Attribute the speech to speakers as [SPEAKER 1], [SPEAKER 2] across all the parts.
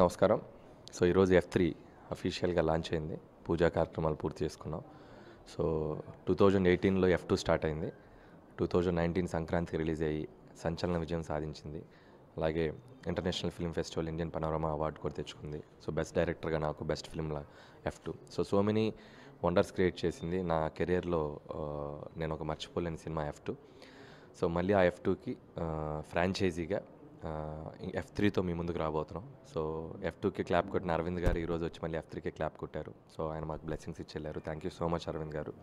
[SPEAKER 1] నమస్కారం సో ఈరోజు F three అఫీషియల్గా లాంచ్ అయింది పూజా కార్యక్రమాలు పూర్తి చేసుకున్నాం సో టూ థౌజండ్ ఎయిటీన్లో ఎఫ్ టూ స్టార్ట్ అయింది టూ థౌజండ్ నైన్టీన్ సంక్రాంతికి రిలీజ్ అయ్యి సంచలన విజయం సాధించింది అలాగే international film festival Indian panorama award కూడా తెచ్చుకుంది సో బెస్ట్ డైరెక్టర్గా నాకు బెస్ట్ ఫిల్మ్లా F two so so many wonders create చేసింది నా కెరియర్లో నేను ఒక మర్చిపోలేని సినిమా ఎఫ్ టూ సో మళ్ళీ ఆ ఎఫ్ టూకి ఫ్రాంచైజీగా ఎఫ్ త్రీతో మీ ముందుకు రాబోతున్నాం సో ఎఫ్ టూకి క్లాప్ కొట్టిన అరవింద్ గారు ఈరోజు వచ్చి మళ్ళీ ఎఫ్ త్రీకి క్లాప్ కొట్టారు సో ఆయన మాకు బ్లెస్సింగ్స్ ఇచ్చెళ్ళారు thank you so much Aravind garu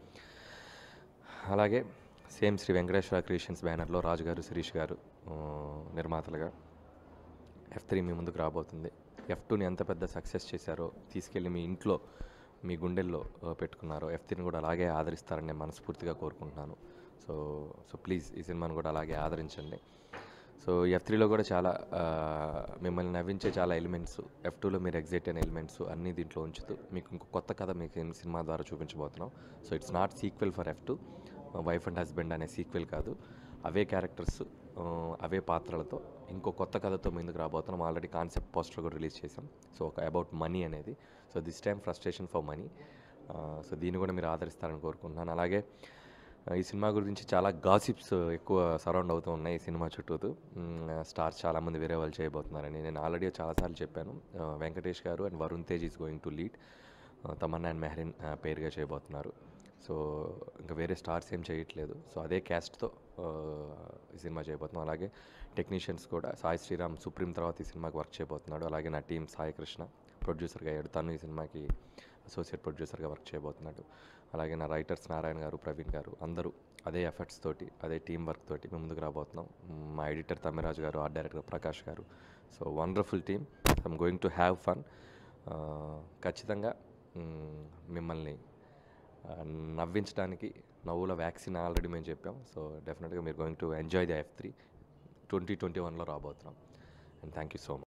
[SPEAKER 1] అలాగే సేమ్ శ్రీ వెంకటేశ్వర క్రియేషన్స్ బ్యానర్లో రాజు గారు శిరీష్ గారు ఆ, నిర్మాతలుగా ఎఫ్ త్రీ మీ ముందుకు రాబోతుంది ఎఫ్ టూని ఎంత పెద్ద సక్సెస్ చేశారో తీసుకెళ్ళి మీ ఇంట్లో మీ గుండెల్లో ఆ, పెట్టుకున్నారో ఎఫ్ త్రీని కూడా అలాగే ఆదరిస్తారని నేను మనస్ఫూర్తిగా కోరుకుంటున్నాను సో సో ప్లీజ్ ఈ సినిమాను కూడా అలాగే ఆదరించండి సో ఎఫ్ త్రీలో కూడా చాలా ఆ, మిమ్మల్ని నవ్వించే చాలా ఎలిమెంట్స్ ఎఫ్ టూలో మీరు ఎగ్జైట్ అయిన ఎలిమెంట్స్ అన్నీ దీంట్లో ఉంచుతూ మీకు ఇంకో కొత్త కథ మీకు ఈ సినిమా ద్వారా చూపించబోతున్నాం so it's not sequel for F two wife and husband అనే సీక్వెల్ కాదు అవే క్యారెక్టర్స్ అవే పాత్రలతో ఇంకో కొత్త కథతో ముందుకు రాబోతున్నాం ఆల్రెడీ కాన్సెప్ట్ పోస్టర్ కూడా రిలీజ్ చేసాం సో ఒక అబౌట్ మనీ అనేది so this time frustration for money so దీన్ని కూడా మీరు ఆదరిస్తారని కోరుకుంటున్నాను అలాగే ఆ, ఈ సినిమా గురించి చాలా గాసిప్స్ ఎక్కువ సరౌండ్ అవుతూ ఉన్నాయి ఈ సినిమా చుట్టూతూ స్టార్స్ చాలామంది వేరే వాళ్ళు చేయబోతున్నారని నేను ఆల్రెడీ చాలాసార్లు చెప్పాను ఆ, Venkatesh garu and Varun Tej is going to lead Tamannaah and Mehreen ఆ, పేరుగా చేయబోతున్నారు సో ఇంకా వేరే స్టార్స్ ఏం చేయట్లేదు సో అదే క్యాస్ట్తో ఈ సినిమా చేయబోతున్నాం అలాగే టెక్నీషియన్స్ కూడా సాయి శ్రీరామ్ సుప్రీం తర్వాత ఈ సినిమాకి వర్క్ చేయబోతున్నాడు అలాగే నా టీం సాయి కృష్ణ ప్రొడ్యూసర్గా అయ్యాడు తను ఈ సినిమాకి అసోసియేట్ ప్రొడ్యూసర్గా వర్క్ చేయబోతున్నాడు అలాగే నా రైటర్స్ నారాయణ గారు ప్రవీణ్ గారు అందరూ అదే ఎఫర్ట్స్ తోటి అదే టీం వర్క్ తోటి మేము ముందుకు రాబోతున్నాం మ్, మా ఎడిటర్ తమ్మిరాజు గారు art director Prakash garu so wonderful team I'm going to have fun ఖచ్చితంగా మ్, మిమ్మల్ని ఆ, నవ్వించడానికి నవ్వుల వ్యాక్సిన్ ఆల్రెడీ మేము చెప్పాం సో డెఫినెట్గా మీరు going to enjoy the F three twenty twenty వన్లో రాబోతున్నాం and thank you so much